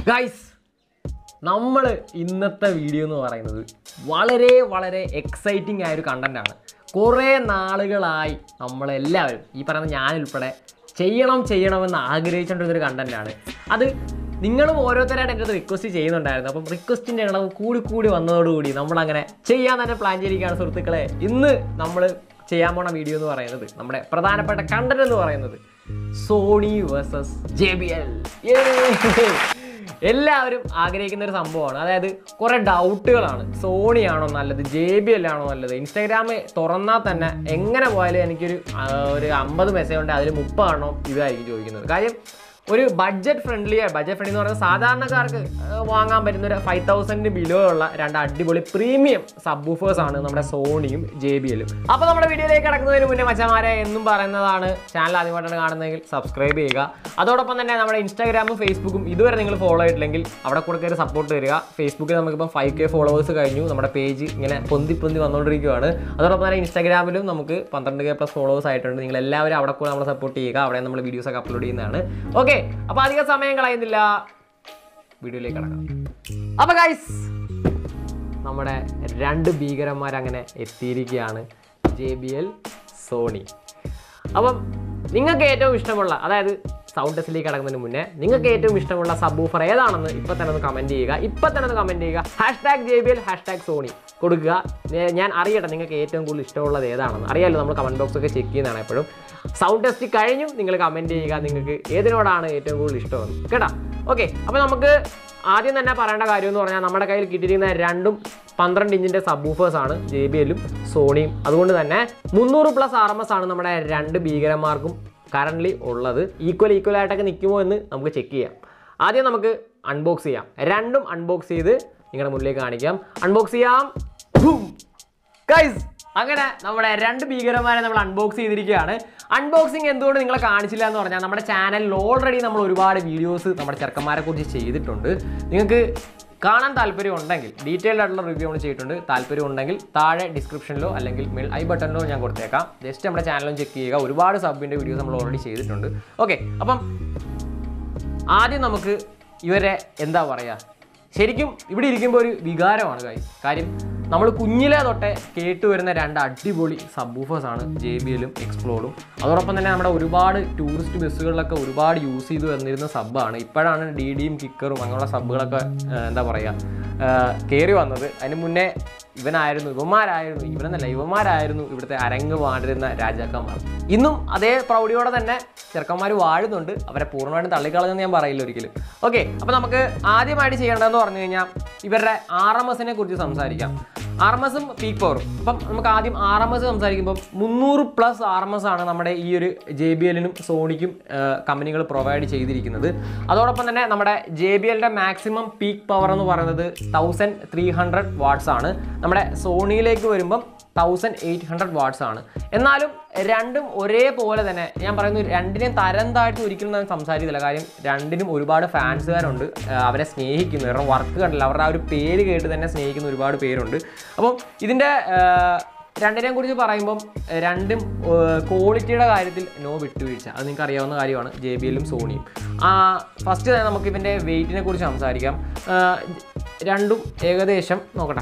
guys നമ്മൾ ഇന്നത്തെ video എന്ന് പറയുന്നത് വളരെ വളരെ എക്സൈറ്റിംഗ് ആയ ഒരു കണ്ടന്റ് ആണ് കുറേ നാളുകളായി നമ്മളെല്ലാവരും ഈ പറയുന്ന ഞാനുൾപ്പെടെ ചെയ്യണം ചെയ്യണമെന്ന് ആഗ്രഹിച്ചുകൊണ്ടിരുന്നൊരു കണ്ടന്റ് ആണ് അത് നിങ്ങളും ഓരോരുത്തരായിട്ട് എൻ്റെ അടുത്ത് റിക്വസ്റ്റ് ചെയ്യുന്നുണ്ടായിരുന്നു അപ്പം റിക്വസ്റ്റിൻ്റെ അളവ് കൂടി കൂടി വന്നതോടുകൂടി നമ്മളങ്ങനെ ചെയ്യാൻ തന്നെ പ്ലാൻ ചെയ്തിരിക്കുകയാണ് സുഹൃത്തുക്കളെ ഇന്ന് നമ്മൾ ചെയ്യാൻ പോണ വീഡിയോ എന്ന് പറയുന്നത് നമ്മുടെ പ്രധാനപ്പെട്ട കണ്ടന്റ് എന്ന് പറയുന്നത് Sony versus J B L എല്ലാവരും ആഗ്രഹിക്കുന്ന ഒരു സംഭവമാണ് അതായത് കുറെ ഡൗട്ടുകളാണ് സോണി ആണോ നല്ലത് ജെ ബി എൽ ആണോ നല്ലത് ഇൻസ്റ്റാഗ്രാം തുറന്നാൽ തന്നെ എങ്ങനെ പോയാലും എനിക്കൊരു ആ, ഒരു അമ്പത് മെസ്സേജ് ഉണ്ട് അതിൽ മുപ്പതെണ്ണം ഇതായിരിക്കും ചോദിക്കുന്നത് കാര്യം ഒരു ബഡ്ജറ്റ് ഫ്രണ്ട്ലി ബഡ്ജറ്റ് ഫ്രണ്ട്ലി എന്ന് പറയുന്നത് സാധാരണക്കാർക്ക് ആ, വാങ്ങാൻ പറ്റുന്ന ഒരു ഫൈവ് തൗസൻഡ് ബിലോ ഉള്ള രണ്ട് അടിപൊളി പ്രീമിയം സബ്ബൂഫേഴ്സ് ആണ് നമ്മുടെ സോണിയും ജെ ബി എല്ലും അപ്പോൾ നമ്മുടെ വീഡിയോയിലേക്ക് കിടക്കുന്നതിന് മുന്നേ മച്ചമാരെ എന്നും പറയുന്നതാണ് ചാനൽ ആദ്യമായിട്ടാണ് കാണുന്നതെങ്കിൽ സബ്സ്ക്രൈബ് ചെയ്യുക അതോടൊപ്പം തന്നെ നമ്മുടെ ഇൻസ്റ്റാഗ്രാമും ഫേസ്ബുക്കും ഇതുവരെ നിങ്ങൾ ഫോളോ ചെയ്തിട്ടില്ലെങ്കിൽ അവിടെ കൂടെ കയറി സപ്പോർട്ട് തരിക ഫേസ്ബുക്കിൽ നമുക്കിപ്പോൾ ഫൈവ് കെ ഫോളോവേഴ്സ് കഴിഞ്ഞു നമ്മുടെ പേജ് ഇങ്ങനെ പൊന്തി പൊന്തി വന്നുകൊണ്ടിരിക്കുകയാണ് അതോടൊപ്പം തന്നെ ഇൻസ്റ്റാഗ്രാമിലും നമുക്ക് പന്ത്രണ്ട് കെ പ്ലസ് ഫോളോവേഴ്സ് ആയിട്ടുണ്ട് നിങ്ങൾ എല്ലാവരും അവിടെ കൂടെ നമ്മളെ സപ്പോർട്ട് ചെയ്യുക അവിടെ നമ്മൾ വീഡിയോസ് ഒക്കെ അപ്ലോഡ് ചെയ്യുന്നതാണ് ഓക്കെ അപ്പോൾ അധികം സമയം കളയുന്നില്ല വീഡിയോയിലേക്ക് കിടക്കാം അപ്പോൾ ഗൈസ് നമ്മുടെ രണ്ട് ഭീകരന്മാർ അങ്ങനെ എത്തിയിരിക്കുകയാണ് ജെ ബി എൽ സോണി അപ്പം നിങ്ങൾക്ക് ഏറ്റവും ഇഷ്ടമുള്ള അതായത് സൗണ്ട് ടെസ്റ്റിലേക്ക് കിടക്കുന്നതിന് മുന്നേ നിങ്ങൾക്ക് ഏറ്റവും ഇഷ്ടമുള്ള സബ് ഊഫർ ഏതാണെന്ന് ഇപ്പം തന്നെ ഒന്ന് കമൻറ്റ് ചെയ്യുക ഇപ്പം തന്നെ ഒന്ന് കമൻറ്റ് ചെയ്യുക hash tag J B L hash tag Sony കൊടുക്കുക നേ- ഞാൻ അറിയട്ടെ നിങ്ങൾക്ക് ഏറ്റവും കൂടുതൽ ഇഷ്ടമുള്ളത് ഏതാണെന്ന് അറിയാമല്ലോ നമ്മൾ കമൻറ്റ് ബോക്സ് ഒക്കെ ചെക്ക് ചെയ്യുന്നതാണ് എപ്പോഴും സൗണ്ട് ടെസ്റ്റ് കഴിഞ്ഞും നിങ്ങൾ കമൻറ്റ് ചെയ്യുക നിങ്ങൾക്ക് ഏതിനോടാണ് ഏറ്റവും കൂടുതൽ ഇഷ്ടമെന്ന് കേട്ടോ ഓക്കെ അപ്പോൾ നമുക്ക് ആദ്യം തന്നെ പറയേണ്ട കാര്യം എന്ന് പറഞ്ഞാൽ നമ്മുടെ കയ്യിൽ കിട്ടിയിരിക്കുന്ന രണ്ടും പന്ത്രണ്ട് ഇഞ്ചിൻ്റെ സബ്ബൂഫേഴ്സ് ആണ് ജെ ബി എല്ലും സോണിയും അതുകൊണ്ട് തന്നെ മുന്നൂറ് പ്ലസ് ആർ എം എസ് ആണ് നമ്മുടെ രണ്ട് ഭീകരന്മാർക്കും കറൻ്റ്ലി ഉള്ളത് ഈക്വൽ ഈക്വൽ ആയിട്ടൊക്കെ നിൽക്കുമോ എന്ന് നമുക്ക് ചെക്ക് ചെയ്യാം ആദ്യം നമുക്ക് അൺബോക്സ് ചെയ്യാം രണ്ടും അൺബോക്സ് ചെയ്ത് നിങ്ങളുടെ മുന്നിലേക്ക് കാണിക്കാം അൺബോക്സ് ചെയ്യാം ഗൈസ് അങ്ങനെ നമ്മുടെ രണ്ട് ഭീകരന്മാരെ നമ്മൾ അൺബോക്സ് ചെയ്തിരിക്കുകയാണ് അൺബോക്സിങ് എന്തുകൊണ്ട് നിങ്ങളെ കാണിച്ചില്ല എന്ന് പറഞ്ഞാൽ നമ്മുടെ ചാനലിൽ ഓൾറെഡി നമ്മൾ ഒരുപാട് വീഡിയോസ് നമ്മുടെ ചെറുക്കന്മാരെ കുറിച്ച് ചെയ്തിട്ടുണ്ട് നിങ്ങൾക്ക് കാണാൻ താല്പര്യം ഉണ്ടെങ്കിൽ ഡീറ്റെയിൽഡ് ആയിട്ടുള്ള റിവ്യൂ നമ്മൾ ചെയ്തിട്ടുണ്ട് താല്പര്യം ഉണ്ടെങ്കിൽ താഴെ ഡിസ്ക്രിപ്ഷനിലോ അല്ലെങ്കിൽ മെയിൽ ഐ ബട്ടണിലോ ഞാൻ കൊടുത്തേക്കാം ജസ്റ്റ് നമ്മുടെ ചാനലും ചെക്ക് ചെയ്യുക ഒരുപാട് സബിൻ്റെ വീഡിയോസ് നമ്മൾ ഓൾറെഡി ചെയ്തിട്ടുണ്ട് ഓക്കെ അപ്പം ആദ്യം നമുക്ക് ഇവരെ എന്താ പറയുക ശരിക്കും ഇവിടെ ഇരിക്കുമ്പോൾ ഒരു വികാരമാണ് കാര്യം കാര്യം നമ്മൾ കുഞ്ഞിലെ തൊട്ടേ കേട്ട് വരുന്ന രണ്ട് അടിപൊളി സബ്ബൂഫേഴ്സ് ആണ് ജെ ബി എല്ലും എക്സ്പ്ലോറും അതോടൊപ്പം തന്നെ നമ്മുടെ ഒരുപാട് ടൂറിസ്റ്റ് ബസ്സുകളിലൊക്കെ ഒരുപാട് യൂസ് ചെയ്ത് വന്നിരുന്ന സബ്ബാണ് ഇപ്പോഴാണ് ഡി ഡിയും കിക്കറും അങ്ങനെയുള്ള സബ്ബുകളൊക്കെ ആ, എന്താ പറയുക കയറി വന്നത് അതിന് മുന്നേ ഇവനായിരുന്നു ഇവന്മാരായിരുന്നു ഇവനെന്നല്ല ഇവന്മാരായിരുന്നു ഇവിടുത്തെ അരങ്ങ് വാണ്ടിരുന്ന രാജാക്കന്മാർ ഇന്നും അതേ പ്രൗഢിയോടെ തന്നെ ചെറുക്കന്മാർ വാഴുന്നുണ്ട് അവരെ പൂർണ്ണമായിട്ടും തള്ളിക്കളഞ്ഞെന്ന് ഞാൻ പറയില്ല ഒരിക്കലും ഓക്കെ അപ്പോൾ നമുക്ക് ആദ്യമായിട്ട് ചെയ്യേണ്ടതെന്ന് പറഞ്ഞു കഴിഞ്ഞാൽ ഇവരുടെ ആർ എം എസിനെ കുറിച്ച് സംസാരിക്കാം ആർ എം എസും പീക്ക് പവറും അപ്പം നമുക്ക് ആദ്യം ആർ എം എസ് സംസാരിക്കുമ്പോൾ മുന്നൂറ് പ്ലസ് ആർ എം എസ് ആണ് നമ്മുടെ ഈ ഒരു ജെ ബി എല്ലിനും സോണിക്കും കമ്പനികൾ പ്രൊവൈഡ് ചെയ്തിരിക്കുന്നത് അതോടൊപ്പം തന്നെ നമ്മുടെ ജെ ബി എല്ലിൻ്റെ മാക്സിമം പീക്ക് പവർ എന്ന് പറയുന്നത് തൗസൻഡ് ത്രീ ഹൺഡ്രഡ് വാട്ട്സ് ആണ് നമ്മുടെ സോണിയിലേക്ക് വരുമ്പം തൗസൻഡ് എയ്റ്റ് ഹൺഡ്രഡ് വാട്ട്സ് ആണ് എന്നാലും രണ്ടും ഒരേപോലെ തന്നെ ഞാൻ പറയുന്നു രണ്ടിനെയും തരം താഴ്ത്തി ഒരിക്കലും ഞാൻ സംസാരിക്കുന്നില്ല കാര്യം രണ്ടിനും ഒരുപാട് ഫാൻസുകാരുണ്ട് ആ, അവരെ സ്നേഹിക്കുന്നു കാരണം വർക്ക് കണ്ടില്ല അവരുടെ ആ ഒരു പേര് കേട്ട് തന്നെ സ്നേഹിക്കുന്ന ഒരുപാട് പേരുണ്ട് അപ്പം ഇതിൻ്റെ രണ്ടിനെയും കുറിച്ച് പറയുമ്പം രണ്ടും ക്വാളിറ്റിയുടെ കാര്യത്തിൽ നോ വിട്ടുവീഴ്ച അത് നിങ്ങൾക്ക് അറിയാവുന്ന കാര്യമാണ് ജെ ബി എല്ലും സോണിയും ഫസ്റ്റ് തന്നെ നമുക്ക് ഇവൻ്റെ വെയിറ്റിനെ കുറിച്ച് സംസാരിക്കാം ആ, രണ്ടും ഏകദേശം നോക്കട്ടെ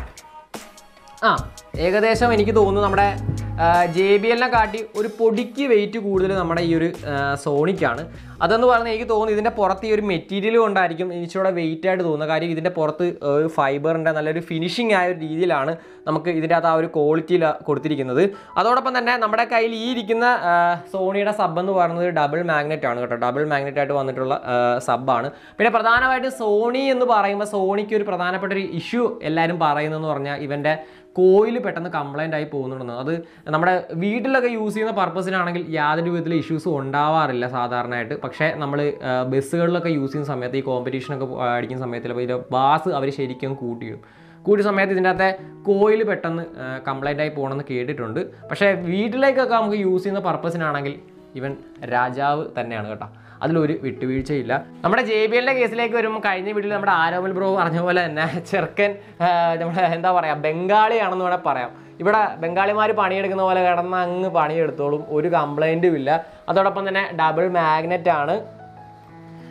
ആ ഏകദേശം എനിക്ക് തോന്നുന്നു നമ്മുടെ ജെ ബി എല്ലിനെ കാട്ടി ഒരു പൊടിക്ക് വെയിറ്റ് കൂടുതൽ നമ്മുടെ ഈ ഒരു ആ, സോണിക്കാണ് അതെന്ന് പറഞ്ഞാൽ എനിക്ക് തോന്നുന്നു ഇതിൻ്റെ പുറത്ത് ഈ ഒരു മെറ്റീരിയൽ കൊണ്ടായിരിക്കും ഇച്ചിരൂടെ വെയിറ്റ് ആയിട്ട് തോന്നുന്നത് കാര്യം ഇതിൻ്റെ പുറത്ത് ഒരു ഫൈബറിൻ്റെ നല്ലൊരു ഫിനിഷിംഗ് ആയ ഒരു രീതിയിലാണ് നമുക്ക് ഇതിൻ്റെ അകത്ത് ആ ഒരു ക്വാളിറ്റിയിൽ കൊടുത്തിരിക്കുന്നത് അതോടൊപ്പം തന്നെ നമ്മുടെ കയ്യിൽ ഈ ഇരിക്കുന്ന ആ, സോണിയുടെ സബ് എന്ന് പറയുന്നത് ഡബിൾ മാഗ്നറ്റ് ആണ് കേട്ടോ ഡബിൾ മാഗ്നറ്റ് ആയിട്ട് വന്നിട്ടുള്ള സബ്ബാണ് പിന്നെ പ്രധാനമായിട്ട് സോണി എന്ന് പറയുമ്പോൾ സോണിക്ക് ഒരു പ്രധാനപ്പെട്ട ഒരു ഇഷ്യൂ എല്ലാവരും പറയുന്നതെന്ന് പറഞ്ഞാൽ ഇവൻ്റെ കോയിൽ പെട്ടെന്ന് കംപ്ലൈൻ്റ് ആയി പോകുന്നുണ്ടെന്ന് അത് നമ്മുടെ വീട്ടിലൊക്കെ യൂസ് ചെയ്യുന്ന പർപ്പസിനാണെങ്കിൽ യാതൊരു വിധത്തിലുള്ള ഇഷ്യൂസും ഉണ്ടാവാറില്ല സാധാരണയായിട്ട് പക്ഷേ നമ്മൾ ബസ്സുകളിലൊക്കെ യൂസ് ചെയ്യുന്ന സമയത്ത് ഈ കോമ്പറ്റീഷനൊക്കെ അടിക്കുന്ന സമയത്ത് ചിലപ്പോൾ ഇതിൻ്റെ ബാസ് അവർ ശരിക്കും കൂട്ടിയിടും കൂടിയ സമയത്ത് ഇതിൻ്റെ അകത്തെ കോയിൽ പെട്ടെന്ന് കംപ്ലൈൻ്റ് ആയി പോകണമെന്ന് കേട്ടിട്ടുണ്ട് പക്ഷേ വീട്ടിലേക്കൊക്കെ നമുക്ക് യൂസ് ചെയ്യുന്ന പർപ്പസിനാണെങ്കിൽ ഇവൻ രാജാവ് തന്നെയാണ് കേട്ടോ അതിലൊരു വിട്ടുവീഴ്ചയില്ല നമ്മുടെ ജെ ബി എല്ലിൻ്റെ കേസിലേക്ക് വരുമ്പോൾ കഴിഞ്ഞ വീട്ടിൽ നമ്മുടെ ആരോമൽ ബ്രോ പറഞ്ഞ പോലെ തന്നെ ചെറുക്കൻ ആ, നമ്മുടെ എന്താ പറയുക ബംഗാളിയാണെന്ന് വേണേൽ പറയാം ഇവിടെ ബംഗാളിമാർ പണിയെടുക്കുന്ന പോലെ കിടന്ന് അങ്ങ് പണിയെടുത്തോളും ഒരു കംപ്ലൈൻറ്റും ഇല്ല അതോടൊപ്പം തന്നെ ഡബിൾ മാഗ്നറ്റ് ആണ്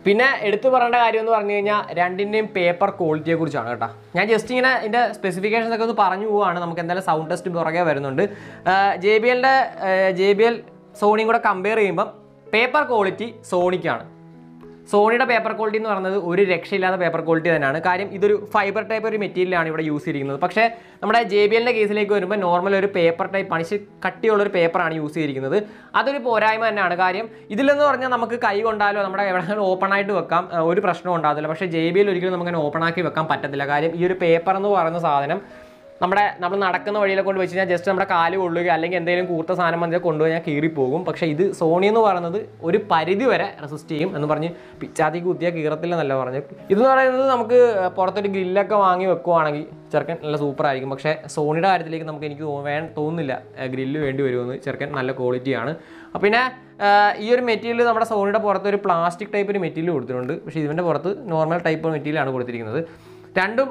പിന്നെ എടുത്തു പറയേണ്ട കാര്യം എന്ന് പറഞ്ഞു കഴിഞ്ഞാൽ രണ്ടിൻ്റെയും പേപ്പർ ക്വാളിറ്റിയെ കുറിച്ചാണ് കേട്ടോ ഞാൻ ജസ്റ്റ് ഇങ്ങനെ ഇതിൻ്റെ സ്പെസിഫിക്കേഷൻസ് ഒക്കെ ഒന്ന് പറഞ്ഞു പോവാണ് നമുക്ക് എന്തായാലും സൗണ്ട് ടെസ്റ്റ് പുറകെ വരുന്നുണ്ട് ജെ ബി എല്ലിൻ്റെ ജെ ബി എൽ സോണിയും കൂടെ കമ്പയർ ചെയ്യുമ്പം പേപ്പർ ക്വാളിറ്റി സോണിക്കാണ് സോണിയുടെ പേപ്പർ ക്വാളിറ്റി എന്ന് പറയുന്നത് ഒരു രക്ഷയില്ലാത്ത പേപ്പർ ക്വാളിറ്റി തന്നെയാണ് കാര്യം ഇതൊരു ഫൈബർ ടൈപ്പ് ഒരു മെറ്റീരിയലാണ് ഇവിടെ യൂസ് ചെയ്തിരിക്കുന്നത് പക്ഷേ നമ്മുടെ ജെ ബി എല്ലിൻ്റെ കേസിലേക്ക് വരുമ്പോൾ നോർമൽ ഒരു പേപ്പർ ടൈപ്പ് പണിച്ച് കട്ടിയുള്ള ഒരു പേപ്പറാണ് യൂസ് ചെയ്തിരിക്കുന്നത് അതൊരു പോരായ്മ തന്നെയാണ് കാര്യം ഇതിലെന്ന് പറഞ്ഞാൽ നമുക്ക് കൈ കൊണ്ടാലോ നമ്മുടെ എവിടെയെങ്കിലും ഓപ്പൺ ആയിട്ട് വെക്കാം ഏഹ് ഒരു പ്രശ്നവും ഉണ്ടാകത്തില്ല പക്ഷേ ജെ ബി എൽ ഒരിക്കലും നമുക്ക് ഓപ്പൺ ആക്കി വെക്കാൻ പറ്റത്തില്ല കാര്യം ഈ ഒരു പേപ്പർ എന്ന് പറയുന്ന സാധനം നമ്മുടെ നമ്മൾ നടക്കുന്ന വഴിയിലൊക്കെ കൊണ്ട് വെച്ച് കഴിഞ്ഞാൽ ജസ്റ്റ് നമ്മുടെ കാല് കൊള്ളുക അല്ലെങ്കിൽ എന്തെങ്കിലും കൂർത്ത സാധനം വന്നാൽ കൊണ്ടുപോയി ഞാൻ കീറിപ്പോകും പക്ഷേ ഇത് സോണി എന്ന് പറയുന്നത് ഒരു പരിധി വരെ റെസിസ്റ്റ് ചെയ്യും എന്ന് പറഞ്ഞ് പിച്ചാത്തിക്ക് കുത്തിയാൽ കീറത്തില്ലെന്നല്ല പറഞ്ഞു ഇതെന്ന് പറയുന്നത് നമുക്ക് പുറത്തൊരു ഗ്രില്ലൊക്കെ വാങ്ങി വെക്കുവാണെങ്കിൽ ചെറുക്കൻ നല്ല സൂപ്പർ ആയിരിക്കും പക്ഷേ സോണിയുടെ കാര്യത്തിലേക്ക് നമുക്ക് എനിക്ക് തോ- വേ തോന്നുന്നില്ല ഗ്രില്ല് വേണ്ടി വരുമെന്ന് ചെറുക്കൻ നല്ല ക്വാളിറ്റിയാണ് അപ്പോൾ പിന്നെ ആ, ഈ ഒരു മെറ്റീരിയൽ നമ്മുടെ സോണിയുടെ പുറത്ത് ഒരു പ്ലാസ്റ്റിക് ടൈപ്പ് ഒരു മെറ്റീരിയൽ കൊടുത്തിട്ടുണ്ട് പക്ഷേ ഇതിൻ്റെ പുറത്ത് നോർമൽ ടൈപ്പ് മെറ്റീരിയലാണ് കൊടുത്തിരിക്കുന്നത് രണ്ടും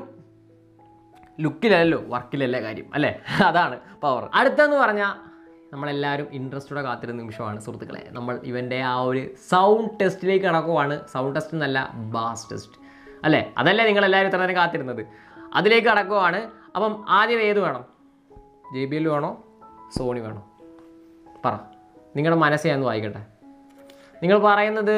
ലുക്കിലല്ലോ വർക്കിലല്ലേ കാര്യം അല്ലേ അതാണ് പവർ അടുത്തെന്ന് പറഞ്ഞാൽ നമ്മളെല്ലാവരും ഇൻട്രസ്റ്റോടെ കാത്തിരുന്ന നിമിഷമാണ് സുഹൃത്തുക്കളെ നമ്മൾ ഇവൻ്റെ ആ ഒരു സൗണ്ട് ടെസ്റ്റിലേക്ക് കടക്കുവാണ് സൗണ്ട് ടെസ്റ്റ് എന്നല്ല ബാസ് ടെസ്റ്റ് അല്ലേ അതല്ലേ നിങ്ങളെല്ലാവരും ഇത്ര നേരം കാത്തിരുന്നത് അതിലേക്ക് കടക്കുവാണ് അപ്പം ആദ്യം ഏത് വേണം ജെ ബി എൽ വേണോ സോണി വേണോ പറ നിങ്ങളുടെ മനസ്സേ ഒന്ന് വായിക്കട്ടെ നിങ്ങൾ പറയുന്നത്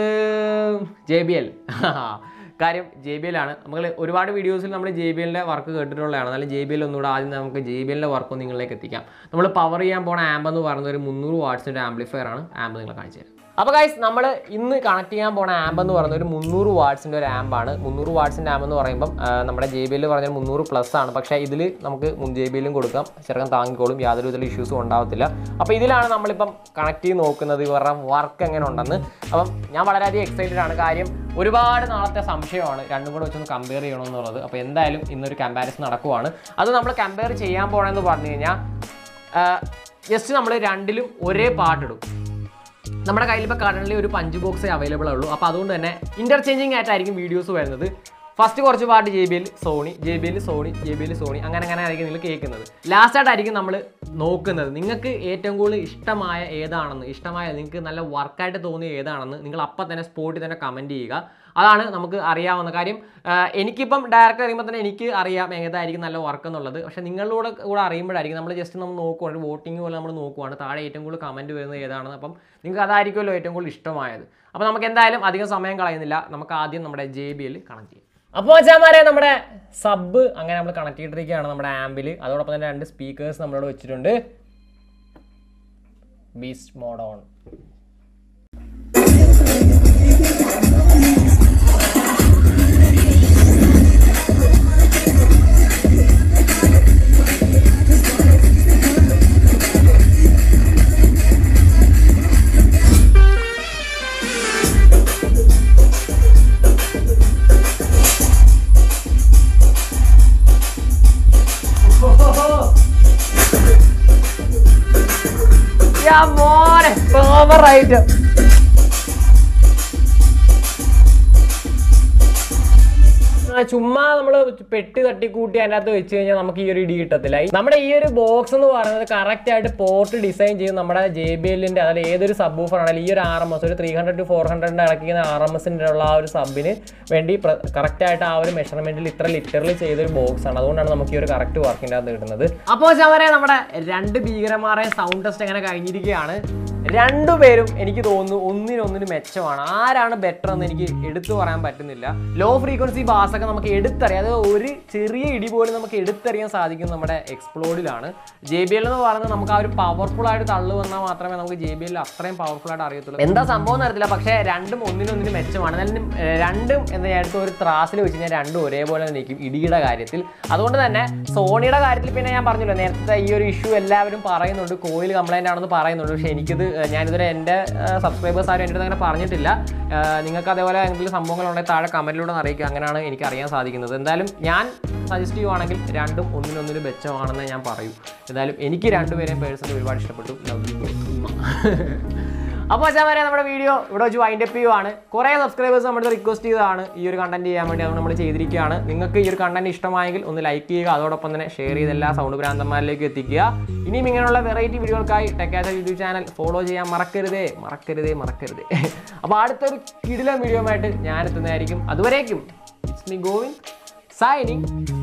ജെ ബി എൽ കാര്യം ജെ ബി എൽ ആണ് നമ്മൾ ഒരുപാട് വീഡിയോസിൽ നമ്മൾ ജെ ബി എല്ലിൻ്റെ വർക്ക് കേട്ടിട്ടുള്ളതാണ് എന്നാലും ജെ ബി എൽ ഒന്നുകൂടെ ആദ്യം നമുക്ക് ജെ ബി എല്ലിൻ്റെ വർക്ക് നിങ്ങളിലേക്ക് എത്തിക്കാം നമ്മൾ പവർ ചെയ്യാൻ പോണ ആമ്പ് എന്ന് പറയുന്നത് ഒരു മുന്നൂറ് വാട്ട്സിൻ്റെ ആംപ്ലിഫയർ ആണ് ആമ്പ് നിങ്ങളെ കാണിച്ചു തരാം അപ്പോൾ ഗൈസ് നമ്മൾ ഇന്ന് കണക്ട് ചെയ്യാൻ പോണ ആമ്പ് എന്ന് പറയുന്നത് ഒരു മുന്നൂറ് വാട്ട്സിൻ്റെ ഒരു ആമ്പാണ് മുന്നൂറ് വാട്ട്സിൻ്റെ ആമ്പ് എന്ന് പറയുമ്പം ആ, നമ്മുടെ ജെ ബി എൽ പറഞ്ഞ മുന്നൂറ് പ്ലസ് ആണ് പക്ഷേ ഇതിൽ നമുക്ക് ജെ ബി എല്ലും കൊടുക്കാം ചെറുക്കൻ താങ്ങിക്കോളും യാതൊരു വിധത്തിലുള്ള ഇഷ്യൂസും ഉണ്ടാവത്തില്ല അപ്പോൾ ഇതിലാണ് നമ്മളിപ്പം കണക്ട് ചെയ്ത് നോക്കുന്നത് ഇവരുടെ വർക്ക് എങ്ങനെ ഉണ്ടെന്ന് അപ്പം ഞാൻ വളരെയധികം എക്സൈറ്റഡ് ആണ് കാര്യം ഒരുപാട് നാളത്തെ സംശയമാണ് രണ്ടും കൂടെ വെച്ചൊന്ന് കമ്പയർ ചെയ്യണമെന്നുള്ളത് അപ്പോൾ എന്തായാലും ഇന്നൊരു കമ്പാരിസൺ നടക്കുവാണ് അത് നമ്മൾ കമ്പയർ ചെയ്യാൻ പോകണമെന്ന് പറഞ്ഞു കഴിഞ്ഞാൽ ജസ്റ്റ് നമ്മൾ രണ്ടിലും ഒരേ പാട്ടിടും നമ്മുടെ കയ്യിൽ ഇപ്പോൾ കറണ്ട്ലി ഒരു പഞ്ച് ബോക്സേ അവൈലബിൾ ഉള്ളൂ അപ്പോൾ അതുകൊണ്ട് തന്നെ ഇന്റർചേഞ്ചിങ് ആയിട്ടായിരിക്കും വീഡിയോസ് വരുന്നത് ഫസ്റ്റ് കുറച്ച് പാട്ട് J B L Sony J B L Sony J B L Sony അങ്ങനെ അങ്ങനെ ആയിരിക്കും നിങ്ങൾ കേൾക്കുന്നത് ലാസ്റ്റ് ആയിട്ടായിരിക്കും നമ്മൾ നോക്കുന്നത് നിങ്ങൾക്ക് ഏറ്റവും കൂടുതൽ ഇഷ്ടമായ ഏതാണെന്ന് ഇഷ്ടമായ നിങ്ങൾക്ക് നല്ല വർക്കായിട്ട് തോന്നിയ ഏതാണെന്ന് നിങ്ങൾ അപ്പം തന്നെ സ്പോട്ടിൽ തന്നെ കമൻറ്റ് ചെയ്യുക അതാണ് നമുക്ക് അറിയാവുന്ന കാര്യം ആ, എനിക്കിപ്പം ഡയറക്റ്റ് അറിയുമ്പോൾ തന്നെ എനിക്ക് അറിയാം ഏതായിരിക്കും നല്ല വർക്ക് എന്നുള്ളത് പക്ഷേ നിങ്ങളുടെ കൂടെ അറിയുമ്പോഴായിരിക്കും നമ്മൾ ജസ്റ്റ് നമ്മൾ നോക്കുവാണ് ഒരു വോട്ടിംഗ് പോലെ നമ്മൾ നോക്കുവാണ് താഴെ ഏറ്റവും കൂടുതൽ കമൻറ്റ് വരുന്നത് ഏതാണെന്ന് അപ്പം നിങ്ങൾക്ക് അതായിരിക്കുമല്ലോ ഏറ്റവും കൂടുതൽ ഇഷ്ടമായത് അപ്പോൾ നമുക്ക് എന്തായാലും അധികം സമയം കളയുന്നില്ല നമുക്ക് ആദ്യം നമ്മുടെ ജെ ബി എൽ കണക്ട് ചെയ്യാം അപ്പോൾ വെച്ചാൽ നമ്മുടെ സബ് അങ്ങനെ നമ്മൾ കണക്ട് ചെയ്തിരിക്കുകയാണ് നമ്മുടെ ആമ്പിൽ അതോടൊപ്പം തന്നെ രണ്ട് സ്പീക്കേഴ്സ് നമ്മളോട് വെച്ചിട്ടുണ്ട് ബീസ്റ്റ് മോഡ് ഓൺ മോനെ ഓവറായിട്ട് ചുമ്മാ നമ്മൾ പെട്ടി തട്ടിക്കൂട്ടി അതിനകത്ത് വെച്ച് കഴിഞ്ഞാൽ നമുക്ക് ഈ ഒരു ഇടി കിട്ടത്തില്ല ഈ- നമ്മുടെ ഈ ഒരു ബോക്സ് എന്ന് പറയുന്നത് കറക്റ്റ് ആയിട്ട് പോർട്ട് ഡിസൈൻ ചെയ്ത് നമ്മുടെ ജെ ബി എല്ലിന്റെ അതിൽ ഏതൊരു സബ് ഊഫർ ആണെങ്കിലും ഈ ഒരു ആർ എം എസ് ഒരു ത്രീ ഹൺഡ്രഡ് ടു ഫോർ ഹൺഡ്രഡിന്റെ ഇറക്കിക്കുന്ന ആർ എം എസിന്റെ ഉള്ള ആ ഒരു സബിന് വേണ്ടി കറക്റ്റ് ആയിട്ട് ആ ഒരു മെഷർമെന്റിൽ ഇത്ര ലിറ്ററിൽ ചെയ്തൊരു ബോക്സ് ആണ് അതുകൊണ്ടാണ് നമുക്ക് ഈ ഒരു കറക്റ്റ് വർക്കിന്റെ അകത്ത് കിട്ടുന്നത് അപ്പോൾ ചവരെ നമ്മുടെ രണ്ട് ഭീകരന്മാരെ സൗണ്ട് ടെസ്റ്റ് എങ്ങനെ കഴിഞ്ഞിരിക്കുകയാണ് രണ്ടുപേരും എനിക്ക് തോന്നുന്നു ഒന്നിനൊന്നിന് മെച്ചമാണ് ആരാണ് ബെറ്റർ എന്ന് എനിക്ക് എടുത്തു പറയാൻ പറ്റുന്നില്ല ലോ ഫ്രീക്വൻസി ബാസ് ഒക്കെ നമുക്ക് എടുത്തറിയാം അത് ഒരു ചെറിയ ഇടി പോലും നമുക്ക് എടുത്തറിയാൻ സാധിക്കും നമ്മുടെ എക്സ്പ്ലോഡിലാണ് ജെ ബി എൽ എന്ന് പറയുന്നത് നമുക്ക് ആ ഒരു പവർഫുൾ ആയിട്ട് തള്ളു വന്നാൽ മാത്രമേ നമുക്ക് ജെ ബി എൽ അത്രയും പവർഫുൾ ആയിട്ട് അറിയത്തുള്ളൂ എന്താ സംഭവം എന്ന് അറിയത്തില്ല പക്ഷേ രണ്ടും ഒന്നിനൊന്നിന് മെച്ചമാണ് എന്നാലും ഏർ, രണ്ടും എന്താ അടുത്ത് ഒരു ത്രാസിൽ വെച്ച് കഴിഞ്ഞാൽ രണ്ടും ഒരേപോലെ നിൽക്കും ഇടിയുടെ കാര്യത്തിൽ അതുകൊണ്ട് തന്നെ സോണിയുടെ കാര്യത്തിൽ പിന്നെ ഞാൻ പറഞ്ഞല്ലോ നേരത്തെ ഈ ഒരു ഇഷ്യൂ എല്ലാവരും പറയുന്നുണ്ട് കോയിൽ കംപ്ലൈൻ്റ് ആണെന്ന് പറയുന്നുണ്ട് പക്ഷേ എനിക്കിത് ഏർ, ഞാനിതുവരെ എൻ്റെ സബ്സ്ക്രൈബേഴ്സ് ആരും എൻ്റെ അടുത്ത് അങ്ങനെ പറഞ്ഞിട്ടില്ല ഏർ, നിങ്ങൾക്ക് അതേപോലെ എന്തെങ്കിലും സംഭവങ്ങളുണ്ടെങ്കിൽ താഴെ കമൻറ്റിലൂടെ അറിയിക്കുക അങ്ങനെയാണ് എനിക്ക് അറിയാൻ സാധിക്കുന്നത് എന്തായാലും ഞാൻ സജസ്റ്റ് ചെയ്യുവാണെങ്കിൽ രണ്ടും ഒന്നിനൊന്നിന് മെച്ചമാണെന്ന് ഞാൻ പറയൂ എന്തായാലും എനിക്ക് രണ്ടുപേരെയും പേഴ്സണലി ഒരുപാട് ഇഷ്ടപ്പെട്ടു ലവ് യു അപ്പോൾ വെച്ചാൽ വരെ നമ്മുടെ വീഡിയോ ഇവിടെ വെച്ച് വൈൻഡ് അപ്പ് ചെയ്യുവാണ് കുറേ സബ്സ്ക്രൈബേഴ്സ് നമ്മുടെ റിക്വസ്റ്റ് ചെയ്തതാണ് ഈ ഒരു കണ്ടന്റ് ചെയ്യാൻ വേണ്ടി അത് നമ്മൾ ചെയ്തിരിക്കുകയാണ് നിങ്ങൾക്ക് ഈ ഒരു കണ്ടന്റ് ഇഷ്ടമായെങ്കിൽ ഒന്ന് ലൈക്ക് ചെയ്യുക അതോടൊപ്പം തന്നെ ഷെയർ ചെയ്ത് എല്ലാ സൗണ്ട് ഭ്രാന്തന്മാരിലേക്ക് എത്തിക്കുക ഇനിയും ഇങ്ങനെയുള്ള വെറൈറ്റി വീഡിയോകൾക്കായി ടെക്കാച്ച യൂട്യൂബ് ചാനൽ ഫോളോ ചെയ്യാൻ മറക്കരുതേ മറക്കരുതേ മറക്കരുതേ അപ്പോൾ അടുത്തൊരു കിടിലം വീഡിയോ ആയിട്ട് ഞാൻ എത്തുന്നതായിരിക്കും അതുവരേക്കും ഇറ്റ്സ് മീ ഗോവിന്ദ് സൈനിങ്